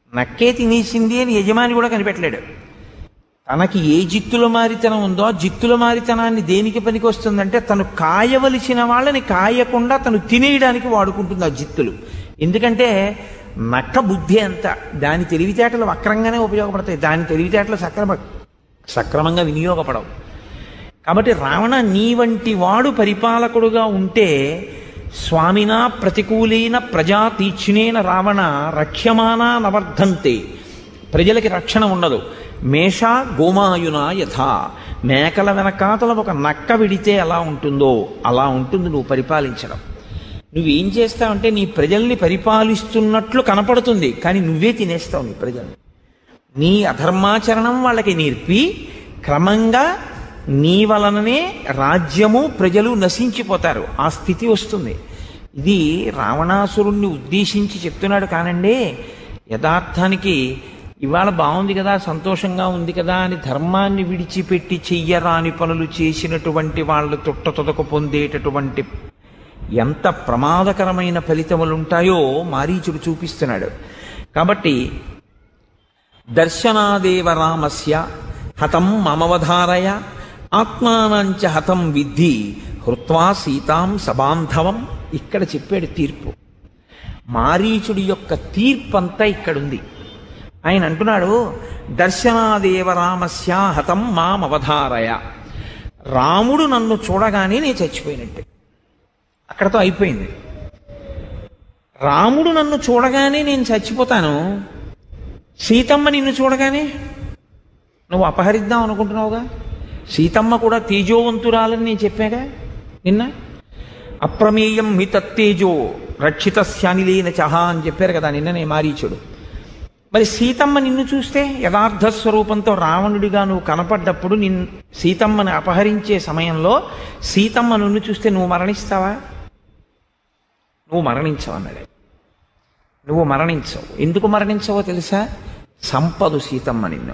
నక్కే తినేసింది అని యజమాని కూడా కనిపెట్టలేడు తనకి ఏ జిత్తుల మారితనం ఉందో ఆ జిత్తుల మారితనాన్ని దేనికి పనికి వస్తుందంటే తను కాయవలసిన వాళ్ళని కాయకుండా తను తినేయడానికి వాడుకుంటుంది ఆ జిత్తులు ఎందుకంటే నక్క బుద్ధి అంత దాని తెలివితేటలు వక్రంగానే ఉపయోగపడతాయి దాని తెలివితేటలు సక్రమ సక్రమంగా వినియోగపడవు కాబట్టి రావణ నీ వంటి వాడు పరిపాలకుడుగా ఉంటే స్వామినా ప్రతికూలైన ప్రజా తీక్షణేన రావణ రక్ష్యమానా నవర్ధంతే ప్రజలకి రక్షణ ఉండదు మేష గోమాయున యథా మేకల వెనకాతల ఒక నక్క విడితే ఎలా ఉంటుందో అలా ఉంటుంది నువ్వు పరిపాలించడం నువ్వేం చేస్తావంటే నీ ప్రజల్ని పరిపాలిస్తున్నట్లు కనపడుతుంది కానీ నువ్వే తినేస్తావు నీ ప్రజల్ని నీ అధర్మాచరణం వాళ్ళకి నేర్పి క్రమంగా నీ వలననే రాజ్యము ప్రజలు నశించిపోతారు ఆ స్థితి వస్తుంది ఇది రావణాసురుణ్ణి ఉద్దేశించి చెప్తున్నాడు కానండి యథార్థానికి ఇవాళ బాగుంది కదా సంతోషంగా ఉంది కదా అని ధర్మాన్ని విడిచిపెట్టి చెయ్యరాని పనులు చేసినటువంటి వాళ్ళు తుట్ట తుదకు పొందేటటువంటి ఎంత ప్రమాదకరమైన ఫలితములుంటాయో మారీచుడు చూపిస్తున్నాడు కాబట్టి దర్శనాదేవ రామస్య హతం మమవధారయ ఆత్మానంచ హతం విద్ధి హృత్వా సీతాం సబాంధవం ఇక్కడ చెప్పాడు తీర్పు మారీచుడి యొక్క తీర్పు అంతా ఇక్కడుంది ఆయన అంటున్నాడు దర్శనాదేవ రామస్య హతం మామవధారయ రాముడు నన్ను చూడగానే నేను చచ్చిపోయినట్టే అక్కడతో అయిపోయింది రాముడు నన్ను చూడగానే నేను చచ్చిపోతాను సీతమ్మ నిన్ను చూడగానే నువ్వు అపహరిద్దాం అనుకుంటున్నావుగా సీతమ్మ కూడా తేజోవంతురాలని నేను చెప్పాగా నిన్న అప్రమేయం హి తత్తేజో రక్షిత శానిలేన చహ అని చెప్పారు కదా నిన్ననే మారీచుడు మరి సీతమ్మ నిన్ను చూస్తే యథార్థ స్వరూపంతో రావణుడిగా నువ్వు కనపడ్డప్పుడు నిన్ సీతమ్మని అపహరించే సమయంలో సీతమ్మ నిన్ను చూస్తే నువ్వు మరణిస్తావా నువ్వు మరణించవు అన్నాడు నువ్వు మరణించవు ఎందుకు మరణించవో తెలుసా సంపదు సీతమ్మ నిన్ను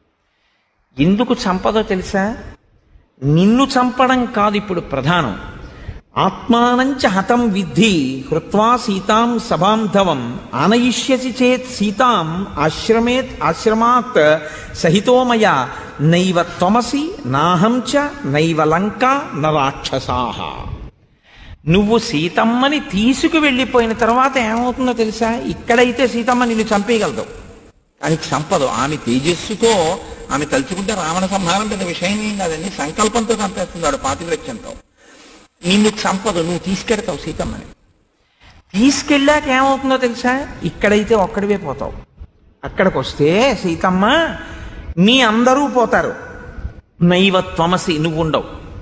ఎందుకు చంపదో తెలుసా నిన్ను చంపడం కాదు ఇప్పుడు ప్రధానం ఆత్మానంచ హతం విద్ధి హృత్వా సీతాం సభాంధవం ఆనయిష్యసి చేత్ సీతాం ఆశ్రమేత్ ఆశ్రమాత్ సహితోమయ నైవ త్వమసి నాహం చ నైవ లంక న రాక్షసాహ నువ్వు సీతమ్మని తీసుకు వెళ్ళిపోయిన తర్వాత ఏమవుతుందో తెలుసా ఇక్కడైతే సీతమ్మ నిన్ను చంపేయగలదు కానీ చంపదు ఆమె తేజస్సుతో ఆమె తలుచుకుంటే రావణ సంహారం పెద్ద విషయం ఏం కాదండి సంకల్పంతో చంపేస్తున్నాడు పాతివ్రత్యంతో నిన్ను చంపదు నువ్వు తీసుకెడతావు సీతమ్మని తీసుకెళ్ళాక ఏమవుతుందో తెలుసా ఇక్కడైతే ఒక్కడివే పోతావు అక్కడికి వస్తే సీతమ్మ మీ అందరూ పోతారు నైవ త్వమసి నువ్వు ఉండవు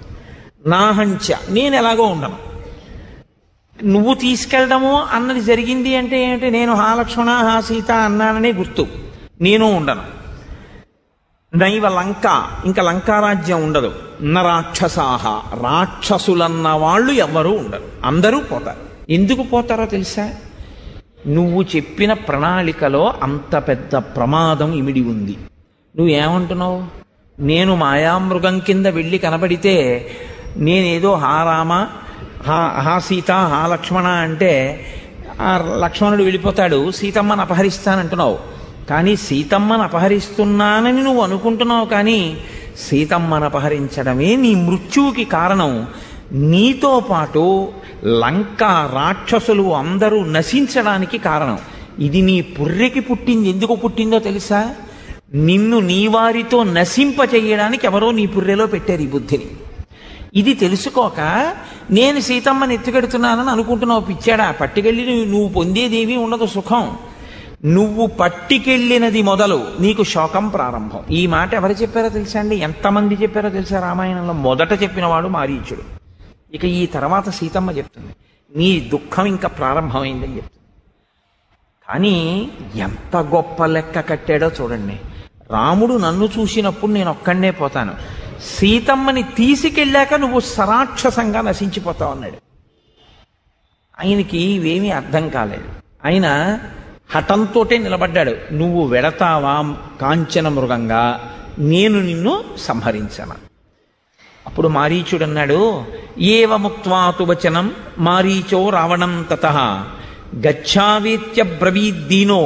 నాహంచ నేను ఎలాగో ఉండను నువ్వు తీసుకెళ్ళడము అన్నది జరిగింది అంటే ఏంటి నేను హా లక్ష్మణ హా సీత అన్నాననే గుర్తు నేను ఉండను నైవ లంక ఇంకా లంకారాజ్యం ఉండదు న రాక్షసాహ రాక్షసులన్న వాళ్ళు ఎవరూ ఉండరు అందరూ పోతారు ఎందుకు పోతారో తెలుసా నువ్వు చెప్పిన ప్రణాళికలో అంత పెద్ద ప్రమాదం ఇమిడి ఉంది నువ్వేమంటున్నావు నేను మాయామృగం కింద వెళ్ళి కనబడితే నేనేదో హా రామ హా హా సీత హా లక్ష్మణ అంటే ఆ లక్ష్మణుడు వెళ్ళిపోతాడు సీతమ్మని అపహరిస్తానంటున్నావు కానీ సీతమ్మను అపహరిస్తున్నానని నువ్వు అనుకుంటున్నావు కానీ సీతమ్మను అపహరించడమే నీ మృత్యువుకి కారణం నీతో పాటు లంక రాక్షసులు అందరూ నశించడానికి కారణం ఇది నీ పుర్రెకి పుట్టింది ఎందుకు పుట్టిందో తెలుసా నిన్ను నీ వారితో నశింప చేయడానికి ఎవరో నీ పుర్రెలో పెట్టారు ఈ బుద్ధిని ఇది తెలుసుకోక నేను సీతమ్మని ఎత్తుకెడుతున్నానని అనుకుంటున్నావు పిచ్చాడా పట్టుకెళ్ళి నువ్వు- నువ్వు పొందేదేమీ ఉండదు సుఖం నువ్వు పట్టికెళ్ళినది మొదలు నీకు శోకం ప్రారంభం ఈ మాట ఎవరు చెప్పారో తెలుసా అండి ఎంతమంది చెప్పారో తెలుసా రామాయణంలో మొదట చెప్పినవాడు మారీచుడు ఇక ఈ తర్వాత సీతమ్మ చెప్తుంది నీ దుఃఖం ఇంకా ప్రారంభమైందని చెప్తుంది కానీ ఎంత గొప్ప లెక్క కట్టాడో చూడండి రాముడు నన్ను చూసినప్పుడు నేను ఒక్కడే పోతాను సీతమ్మని తీసుకెళ్ళాక నువ్వు సరాక్షసంగా నశించిపోతావు అన్నాడు ఆయనకి ఇవేమీ అర్థం కాలేదు ఆయన హఠంతోటే నిలబడ్డాడు నువ్వు వెడతావా కాంచన మృగంగా నేను నిన్ను సంహరించను అప్పుడు మారీచుడు అన్నాడు ఏవ ముక్త్వాతు వచనం మారీచో రావణం తత గచ్చావేత్య బ్రవీద్దీనో